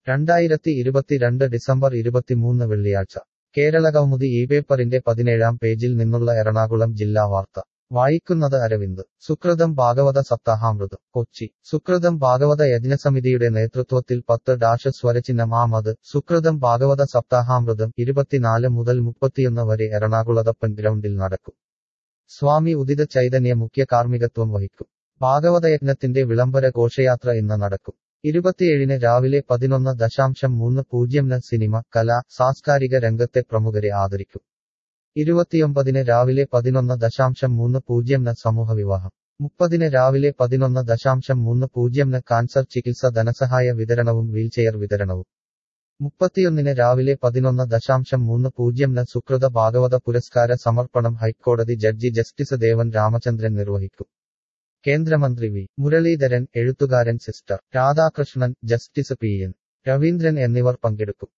രണ്ടായിരത്തി ഇരുപത്തിരണ്ട് ഡിസംബർ ഇരുപത്തിമൂന്ന് വെള്ളിയാഴ്ച കേരളകൗമുദി ഈ പേപ്പറിന്റെ പതിനേഴാം പേജിൽ നിന്നുള്ള എറണാകുളം ജില്ലാ വാർത്ത വായിക്കുന്നത് അരവിന്ദ് സുകൃതം ഭാഗവത സപ്താഹാമൃതം കൊച്ചി സുകൃതം ഭാഗവത യജ്ഞസമിതിയുടെ നേതൃത്വത്തിൽ പത്ത് ഡാഷ് സ്വരചിഹ്നം ആമത് സുകൃതം ഭാഗവത സപ്താഹാമൃതം ഇരുപത്തിനാല് മുതൽ മുപ്പത്തിയൊന്ന് വരെ എറണാകുളത്തപ്പൻ ഗ്രൗണ്ടിൽ നടക്കും സ്വാമി ഉദിത ചൈതന്യ മുഖ്യ കാർമ്മികത്വം വഹിക്കും ഭാഗവതയജ്ഞത്തിന്റെ വിളംബര ഘോഷയാത്ര ഇന്ന് നടക്കും ഇരുപത്തിയേഴിന് രാവിലെ പതിനൊന്ന് ദശാംശം മൂന്ന് പൂജ്യംന് സിനിമ കല സാംസ്കാരിക രംഗത്തെ പ്രമുഖരെ ആദരിക്കും ഇരുപത്തിയൊമ്പതിന് രാവിലെ പതിനൊന്ന് ദശാംശം മൂന്ന് പൂജ്യംന് സമൂഹവിവാഹം മുപ്പതിന് രാവിലെ പതിനൊന്ന് ദശാംശം മൂന്ന് പൂജ്യംന് കാൻസർ ചികിത്സ ധനസഹായ വിതരണവും വീൽചെയർ വിതരണവും മുപ്പത്തിയൊന്നിന് രാവിലെ പതിനൊന്ന് ദശാംശം മൂന്ന് പൂജ്യംന് സുകൃത ഭാഗവത പുരസ്കാര സമർപ്പണം ഹൈക്കോടതി ജഡ്ജി ജസ്റ്റിസ് ദേവൻ രാമചന്ദ്രൻ നിർവഹിക്കും കേന്ദ്രമന്ത്രി വി മുരളീധരൻ എഴുത്തുകാരൻ sister Radhakrishnan justice P N Raveendran എന്നിവർ പങ്കെടുക്കും